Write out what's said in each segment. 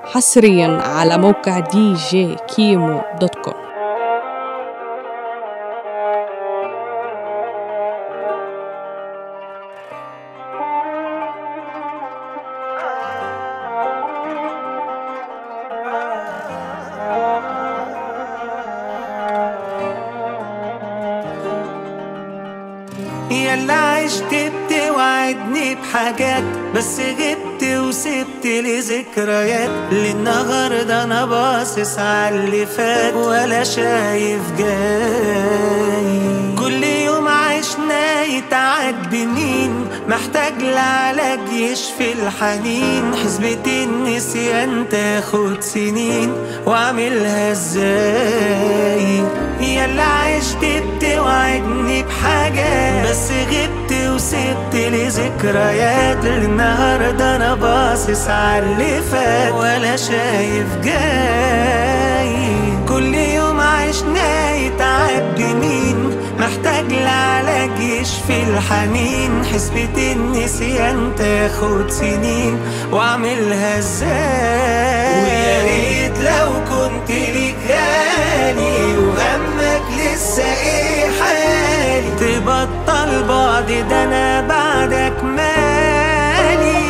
حصريا على موقع دي جي كيمو دوت كوم يلا عشت بتوعدني بحاجات بس غبت وسبت لي ذكريات للنهارده انا باصص على اللي فات ولا شايف جاي كل يوم عشنا يتعاد بمين محتاج لعلاج يشفي الحنين حسبة النسيان تاخد سنين واعملها ازاي يلا عشت بتوعدني بحاجة بس غبت وسبت لي ذكريات النهاردة انا باصص على اللي فات ولا شايف جاي كل يوم عشنا يتعب مين محتاج لعلاج يشفي الحنين حسبة النسيان تاخد سنين واعملها ازاي ويا ريت لو كنت ليك غالي وهمك لسه ايه حالي تبطل بعد ده انا بعدك مالي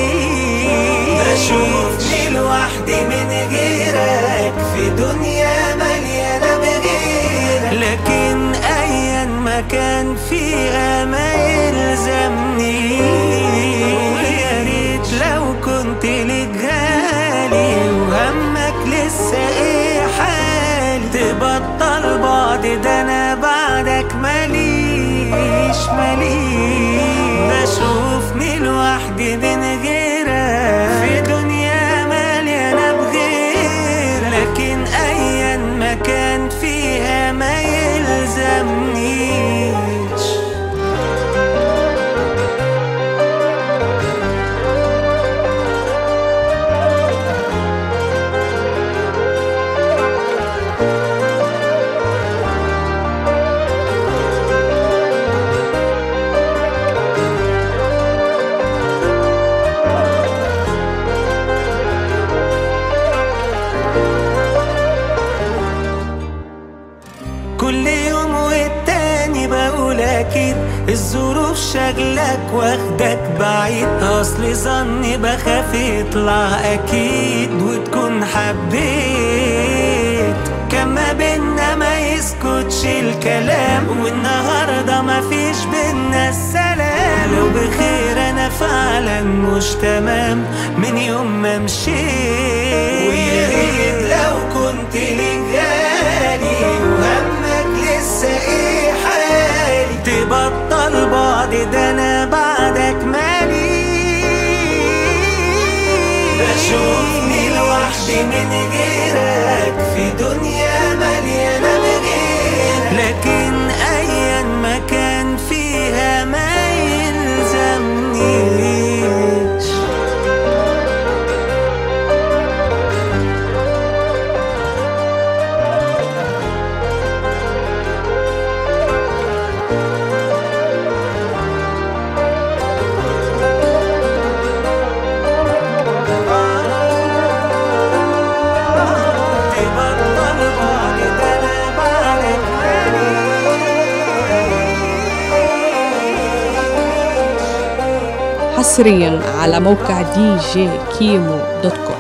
بشوفني لوحدي من غيرك في دنيا مليانة بغيرك لكن ايا ما كان فيها ما يلزمني يا ريت لو كنت ليك غالي وهمك لسه ايه حالي تبطل بعد ده انا بعدك ماليش ماليش بشوفني لوحدي من غيرك في دنيا مليانة بغيرك لكن ايا ما كان فيها ما يلزمنيش كل يوم والتاني بقول اكيد الظروف شغلك واخدك بعيد اصل ظني بخاف يطلع اكيد وتكون حبيت كما بينا ما يسكتش الكلام والنهارده ما فيش بينا السلام لو بخير انا فعلا مش تمام من يوم ما مشيت ويا ريت لو كنت لي غالي وهمك لسه ايه حالي تبطل بعد ده انا بعدك مالي بشوفني لوحدي من غيرك في دنيا مليانة بغيرك لكن ايا ما كان فيها ما يلزمنيش تبطل بعد ده انا بعدك حصريا على موقع دي جي كيمو دوت كوم